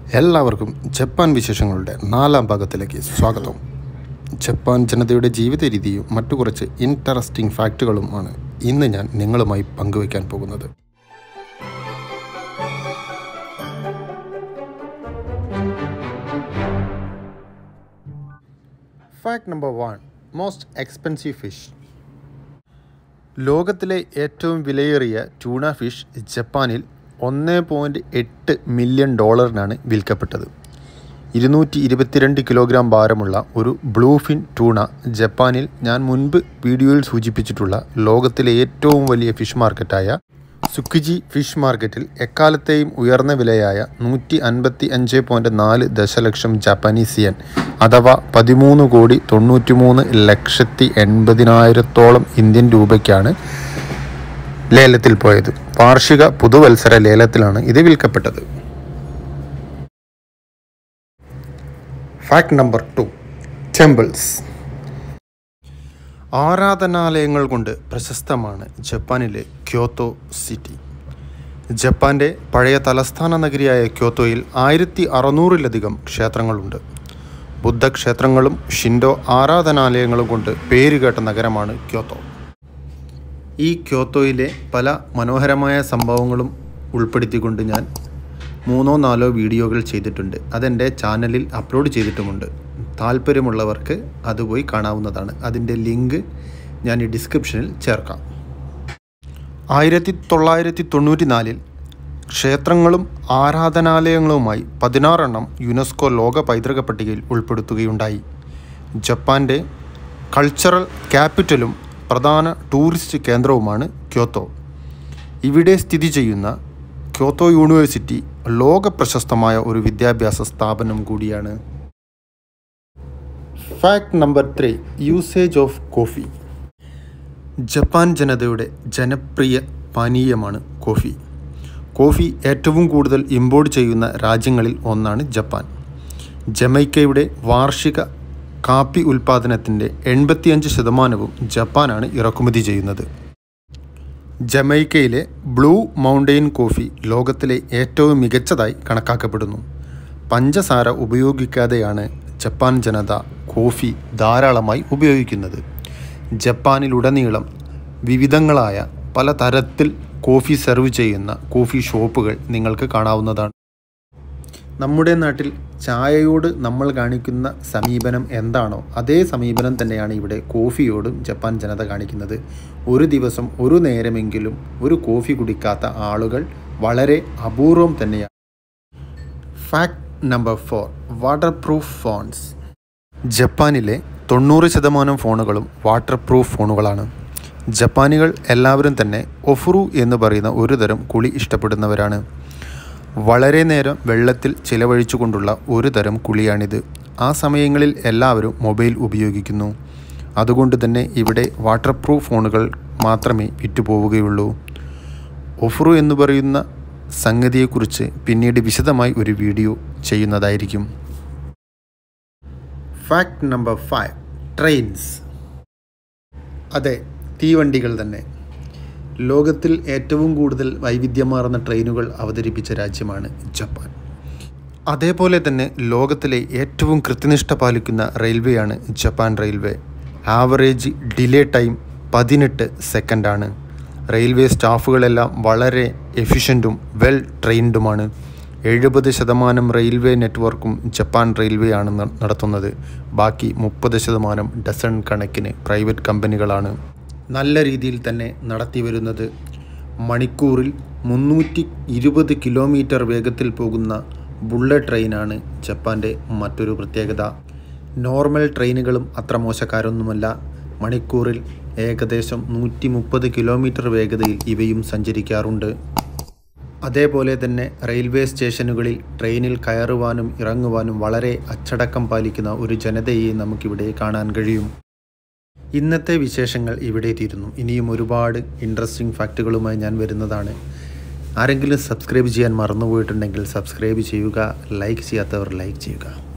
എല്ലാവർക്കും ജപ്പാൻ വിശേഷങ്ങളുടെ നാലാം ഭാഗത്തിലേക്ക് സ്വാഗതം ജപ്പാൻ ജനതയുടെ ജീവിത രീതിയും മറ്റു കുറച്ച് ഇൻട്രസ്റ്റിംഗ് ഫാക്റ്റുകളുമാണ് ഇന്ന് ഞാൻ നിങ്ങളുമായി പങ്കുവയ്ക്കാൻ പോകുന്നത് fact number one most expensive fish ലോകത്തിലെ ഏറ്റവും വിലയേറിയ ട്യൂണ ഫിഷ് ജപ്പാനിൽ ഒന്ന് പോയിൻറ്റ് എട്ട് മില്യൺ ഡോളറിനാണ് വിൽക്കപ്പെട്ടത് ഇരുന്നൂറ്റി ഇരുപത്തിരണ്ട് കിലോഗ്രാം ഭാരമുള്ള ഒരു ബ്ലൂഫിൻ ടൂണ ജപ്പാനിൽ ഞാൻ മുൻപ് വീഡിയോയിൽ സൂചിപ്പിച്ചിട്ടുള്ള ലോകത്തിലെ ഏറ്റവും വലിയ ഫിഷ് മാർക്കറ്റായ സുക്കിജി ഫിഷ് മാർക്കറ്റിൽ എക്കാലത്തെയും ഉയർന്ന വിലയായ നൂറ്റി അൻപത്തി അഞ്ച് പോയിൻറ്റ് നാല് ദശലക്ഷം ജാപ്പാനീസ് യൻ അഥവാ പതിമൂന്ന് കോടി തൊണ്ണൂറ്റി മൂന്ന് ലക്ഷത്തി എൺപതിനായിരത്തോളം ഇന്ത്യൻ രൂപയ്ക്കാണ് ലേലത്തിൽ പോയത് വാർഷിക പുതുവത്സര ലേലത്തിലാണ് ഇത് വിൽക്കപ്പെട്ടത് ഫാക്ട് നമ്പർ ടു ടെമ്പിൾസ് ആരാധനാലയങ്ങൾ കൊണ്ട് പ്രശസ്തമാണ് ജപ്പാനിലെ ക്യോത്തോ സിറ്റി ജപ്പാന്റെ പഴയ തലസ്ഥാന നഗരിയായ ക്യോത്തോയിൽ ആയിരത്തി അറുന്നൂറിലധികം ക്ഷേത്രങ്ങളുണ്ട് ബുദ്ധക്ഷേത്രങ്ങളും ഷിൻഡോ ആരാധനാലയങ്ങളും കൊണ്ട് പേരുകേട്ട നഗരമാണ് ക്യോത്തോ ഈ ക്യോത്തോയിലെ പല മനോഹരമായ സംഭവങ്ങളും ഉൾപ്പെടുത്തിക്കൊണ്ട് ഞാൻ മൂന്നോ നാലോ വീഡിയോകൾ ചെയ്തിട്ടുണ്ട് അതെൻ്റെ ചാനലിൽ അപ്ലോഡ് ചെയ്തിട്ടുമുണ്ട് താല്പര്യമുള്ളവർക്ക് അത് പോയി കാണാവുന്നതാണ് അതിൻ്റെ ലിങ്ക് ഞാൻ ഈ ഡിസ്ക്രിപ്ഷനിൽ ചേർക്കാം ആയിരത്തി തൊള്ളായിരത്തി തൊണ്ണൂറ്റി നാലിൽ ക്ഷേത്രങ്ങളും ആരാധനാലയങ്ങളുമായി പതിനാറെണ്ണം യുനെസ്കോ ലോക പൈതൃക പട്ടികയിൽ ഉൾപ്പെടുത്തുകയുണ്ടായി ജപ്പാൻ്റെ കൾച്ചറൽ ക്യാപിറ്റലും പ്രധാന ടൂറിസ്റ്റ് കേന്ദ്രവുമാണ് ക്യോത്തോ ഇവിടെ സ്ഥിതി ചെയ്യുന്ന ക്യോത്തോ യൂണിവേഴ്സിറ്റി ലോക പ്രശസ്തമായ ഒരു വിദ്യാഭ്യാസ സ്ഥാപനം കൂടിയാണ് fact number three usage of coffee Japan ജനതയുടെ ജനപ്രിയ പാനീയമാണ് കോഫി കോഫി ഏറ്റവും കൂടുതൽ ഇമ്പോർട്ട് ചെയ്യുന്ന രാജ്യങ്ങളിൽ ഒന്നാണ് ജപ്പാൻ ജമൈക്കയുടെ വാർഷിക കാപ്പി ഉൽപ്പാദനത്തിൻ്റെ എൺപത്തിയഞ്ച് ശതമാനവും ജപ്പാനാണ് ഇറക്കുമതി ചെയ്യുന്നത് ജമൈക്കയിലെ ബ്ലൂ മൗണ്ടെയിൻ കോഫി ലോകത്തിലെ ഏറ്റവും മികച്ചതായി കണക്കാക്കപ്പെടുന്നു പഞ്ചസാര ഉപയോഗിക്കാതെയാണ് ജപ്പാൻ ജനത കോഫി ധാരാളമായി ഉപയോഗിക്കുന്നത് ജപ്പാനിലുടനീളം വിവിധങ്ങളായ പല തരത്തിൽ കോഫി സെർവ് ചെയ്യുന്ന കോഫി ഷോപ്പുകൾ നിങ്ങൾക്ക് കാണാവുന്നതാണ് നമ്മുടെ നാട്ടിൽ ചായയോട് നമ്മൾ കാണിക്കുന്ന സമീപനം എന്താണോ അതേ സമീപനം തന്നെയാണ് ഇവിടെ കോഫിയോടും ജപ്പാൻ ജനത കാണിക്കുന്നത് ഒരു ദിവസം ഒരു നേരമെങ്കിലും ഒരു കോഫി കുടിക്കാത്ത ആളുകൾ വളരെ അപൂർവം തന്നെയാണ് fact number four waterproof phones ജപ്പാനിലെ തൊണ്ണൂറ് ശതമാനം ഫോണുകളും വാട്ടർ പ്രൂഫ് ഫോണുകളാണ് ജപ്പാനികൾ എല്ലാവരും തന്നെ ഒഫുറു എന്ന് പറയുന്ന ഒരു തരം കുളി ഇഷ്ടപ്പെടുന്നവരാണ് വളരെ നേരം വെള്ളത്തിൽ ചിലവഴിച്ചുകൊണ്ടുള്ള ഒരു തരം കുളിയാണിത് ആ സമയങ്ങളിൽ എല്ലാവരും മൊബൈൽ ഉപയോഗിക്കുന്നു അതുകൊണ്ട് തന്നെ ഇവിടെ വാട്ടർ പ്രൂഫ് ഫോണുകൾ മാത്രമേ വിറ്റുപോവുകയുള്ളൂ ഒഫ്രു എന്ന് പറയുന്ന സംഗതിയെക്കുറിച്ച് പിന്നീട് വിശദമായി ഒരു വീഡിയോ ചെയ്യുന്നതായിരിക്കും ഫാക്ട് നമ്പർ ഫൈവ് ട്രെയിൻസ് അതെ തീവണ്ടികൾ തന്നെ ലോകത്തിൽ ഏറ്റവും കൂടുതൽ വൈവിധ്യമാർന്ന ട്രെയിനുകൾ അവതരിപ്പിച്ച രാജ്യമാണ് ജപ്പാൻ അതേപോലെ തന്നെ ലോകത്തിലെ ഏറ്റവും കൃത്യനിഷ്ഠ പാലിക്കുന്ന റെയിൽവേയാണ് Japan railway average delay time പതിനെട്ട് സെക്കൻഡാണ് റെയിൽവേ സ്റ്റാഫുകളെല്ലാം വളരെ എഫിഷ്യൻറ്റും വെൽ ട്രെയിൻഡുമാണ് എഴുപത് ശതമാനം റെയിൽവേ നെറ്റ്വർക്കും ജപ്പാൻ റെയിൽവേ ആണ് നടത്തുന്നത് ബാക്കി മുപ്പത് ശതമാനം ഡസൺ കണക്കിന് പ്രൈവറ്റ് കമ്പനികളാണ് നല്ല രീതിയിൽ തന്നെ നടത്തി വരുന്നത് മണിക്കൂറിൽ മുന്നൂറ്റി ഇരുപത് കിലോമീറ്റർ വേഗത്തിൽ പോകുന്ന ബുള്ളറ്റ് ട്രെയിനാണ് ജപ്പാൻ്റെ മറ്റൊരു പ്രത്യേകത നോർമൽ ട്രെയിനുകളും അത്ര മോശക്കാരൊന്നുമല്ല മണിക്കൂറിൽ ഏകദേശം നൂറ്റി മുപ്പത് കിലോമീറ്റർ വേഗതയിൽ ഇവയും സഞ്ചരിക്കാറുണ്ട് അതേപോലെ തന്നെ റെയിൽവേ സ്റ്റേഷനുകളിൽ ട്രെയിനിൽ കയറുവാനും ഇറങ്ങുവാനും വളരെ അച്ചടക്കം പാലിക്കുന്ന ഒരു ജനതയെ നമുക്കിവിടെ കാണാൻ കഴിയും ഇന്നത്തെ വിശേഷങ്ങൾ ഇവിടെ തീരുന്നു ഇനിയും ഒരുപാട് ഇൻട്രസ്റ്റിംഗ് ഫാക്റ്റുകളുമായി ഞാൻ വരുന്നതാണ് ആരെങ്കിലും സബ്സ്ക്രൈബ് ചെയ്യാൻ മറന്നുപോയിട്ടുണ്ടെങ്കിൽ സബ്സ്ക്രൈബ് ചെയ്യുക ലൈക്ക് ചെയ്യാത്തവർ ലൈക്ക് ചെയ്യുക